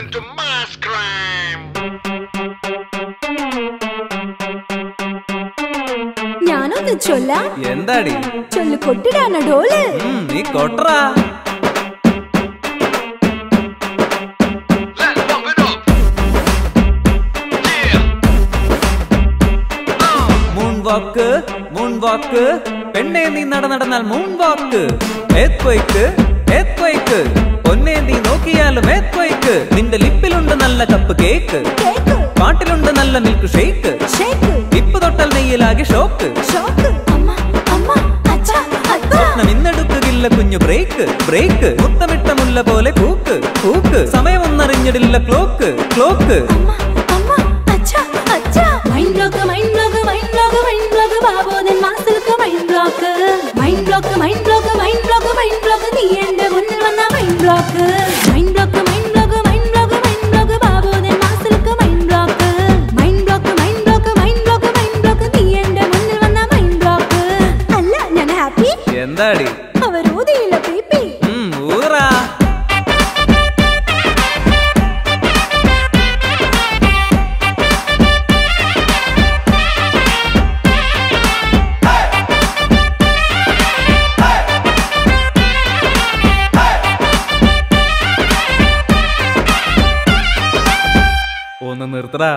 to mass crime. ഞാനൊന്ന് ചൊല്ലാം എന്താടി ചൊല്ലു കൊട്ടിടാന ഡോല് ഉം, നീ കൊട്ടറാ Let's bump it up. Yeah. Moon walk moon walk പെണ്ണെ നീ നട നടന്നാൽ മൂൺ വാക്ക് ഏത്വയ്ക്ക് ഏത്വയ്ക്ക് പൊന്നെ നീ നോക്കിയാലും ഏത്വയ്ക്ക് നിന്റെ ലിപ്പിലുണ്ട് നല്ല കപ്പ് കേക്ക് കേക്ക് പാട്ടിലുണ്ട് നല്ല മിൽക്ക് ഷേക്ക് ഷേക്ക് ഇപ്പ് തൊട്ടാൽ നെയ്യിലാകെ ഷോക്ക് ഷോക്ക് അമ്മ അമ്മ അച്ഛ അച്ഛ സ്വപ്നം ഇന്നെടുക്കുകില്ല കുഞ്ഞു ബ്രേക്ക് ബ്രേക്ക് മുത്തമിട്ട മുല്ല പോലെ പൂക്ക് പൂക്ക് സമയമൊന്നറിഞ്ഞിടില്ല ക്ലോക്ക് ക്ലോക്ക് അമ്മ അമ്മ അച്ഛ അച്ഛ mind block mind block mind block mind block ബാബോദൻ മാസിൽക്ക് mind block mind block mind block mind block mind block നീ എന്റെ മുന്നിൽ വന്ന mind block mind block mind block mind block mind block ബാബോദൻ മാസിൽക്ക് mind block mind block mind block mind block mind block നീ എന്റെ മുന്നിൽ വന്ന മൈൻഡ് ബ്ലോക്ക് അല്ല ഞാൻ ഹാപ്പി എന്താടി അവർ ഊതിയില്ല പീപ്പി ഉം, ഊറാ ഒന്ന് നിർത്തടാ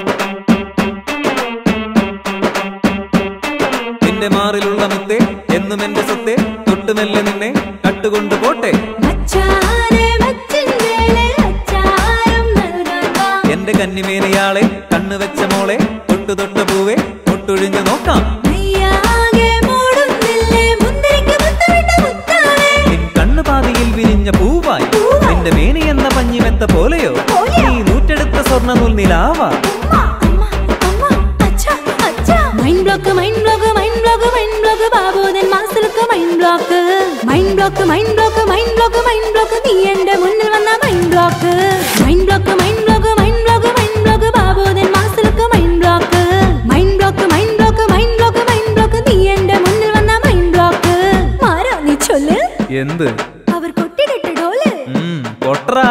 നിന്റെ മാറിലുള്ള മുത്തേ എന്നും എന്റെ സ്വത്തെ തൊട്ടുമെല്ലെ നിന്നെ കട്ടുകൊണ്ട് പോട്ടെ മച്ചാനെ മച്ചിന്തേലെ അച്ചാരം നൽകാൻ വാ എന്റെ കന്നിമേനയാളെ കണ്ണു വെച്ച മോളെ തൊട്ടു തൊട്ട പൂവെ ഒട്ടൊഴിഞ്ഞു നോക്കാം നെയ്യാകെ മൂടുന്നില്ലേ മുന്തിരിക്ക് മുത്തമിട്ട മുത്താണ് നിൻ കണ്ണു പാതിയിൽ വിരിഞ്ഞ പൂവായി പൂവായി. നിന്റെ മേനി എന്ന പഞ്ഞിമെത്ത പോലെയോ പോലെയോ? നീ നൂറ്റെടുത്ത സ്വർണ്ണ നൂൽ നിലാവാ അമ്മ അമ്മ അമ്മ അച്ഛ അച്ഛ mind block mind block mind block mind block ബാബുദൻ മാസിലൊക്കെ mind block mind block mind block mind block mind block നീ എന്റെ മുന്നിൽ വന്ന mind block mind block mind block mind block mind block ബാബുദൻ മാസിലൊക്കെ mind block mind block mind block mind block mind block നീ എന്റെ മുന്നിൽ വന്ന മൈൻഡ് ബ്ലോക്ക് മാറാ നീ ചൊല്ല് എന്ത് അവർ കൊട്ടിടട്ടെ ഡോല് ഉം, പൊട്ടറാ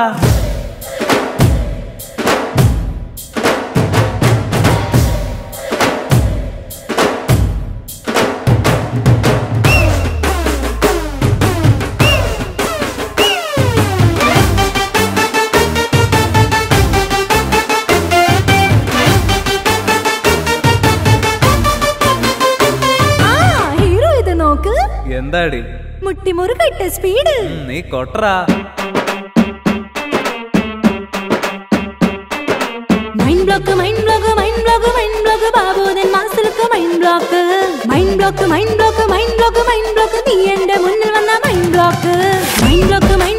ആ ഹീറോ ഇത് നോക്ക് എന്താടി മുട്ടിമുറുകട്ടെ സ്പീഡ് ഉം, നീ കൊട്ടറാ mind block mind block mind block mind block ബാബുദൻ മാസിലൊക്കെ mind block mind block mind block mind block mind block നീ എന്റെ മുന്നിൽ വന്ന mind block mind block mind